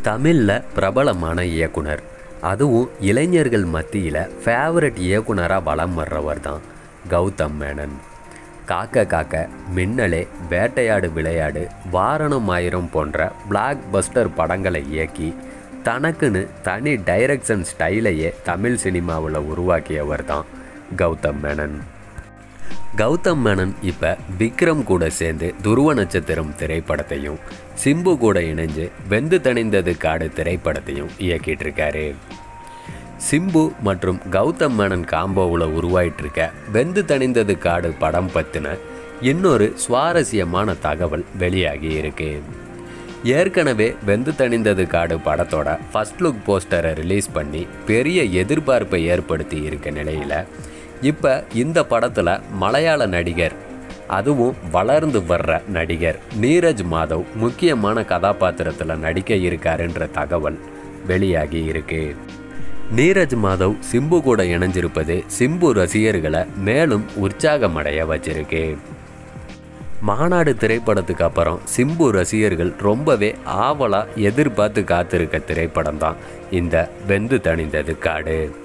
தமிழில் பிரபலமான இயக்குனர் அதுவும் இளைஞர்கள் மத்தியில் ஃபேவரட் இயக்குனராக வலம் வர்றவர் தான் கௌதம் மேனன் காக்க காக்க மின்னலே வேட்டையாடு விளையாடு வாரணம் ஆயிரம் போன்ற பிளாக் பஸ்டர் படங்களை இயக்கி தனக்குன்னு தனி டைரக்ஷன் ஸ்டைலையே தமிழ் சினிமாவில் உருவாக்கியவர் தான் கௌதம் மேனன் கௌதம் மேனன் இப்போ விக்ரம் கூட சேர்ந்து துருவ நட்சத்திரம் திரைப்படத்தையும் சிம்பு கூட இணைஞ்சு வெந்து தணிந்தது காடு திரைப்படத்தையும் இயக்கிட்டு இருக்காரு சிம்பு மற்றும் கௌதம் மேனன் காம்போவில் உருவாயிட்டு இருக்க வெந்து தணிந்தது காடு படம் பற்றின இன்னொரு சுவாரஸ்யமான தகவல் வெளியாகி இருக்கு ஏற்கனவே வெந்து தணிந்தது காடு படத்தோட ஃபர்ஸ்ட் லுக் போஸ்டரை ரிலீஸ் பண்ணி பெரிய எதிர்பார்ப்பை ஏற்படுத்தி இருக்க நிலையில் இப்போ இந்த படத்தில் மலையாள நடிகர் அதுவும் வளர்ந்து வர்ற நடிகர் நீரஜ் மாதவ் முக்கியமான கதாபாத்திரத்தில் நடிக்க இருக்காருன்ற தகவல் வெளியாகி இருக்கு நீரஜ் மாதவ் சிம்பு கூட இணைஞ்சிருப்பது சிம்பு ரசிகர்களை மேலும் உற்சாகமடைய வச்சிருக்கு மாநாடு திரைப்படத்துக்கு அப்புறம் சிம்பு ரசிகர்கள் ரொம்பவே ஆவலாக எதிர்பார்த்து காத்திருக்க திரைப்படம் தான் இந்த வெந்து தணிந்தது காடு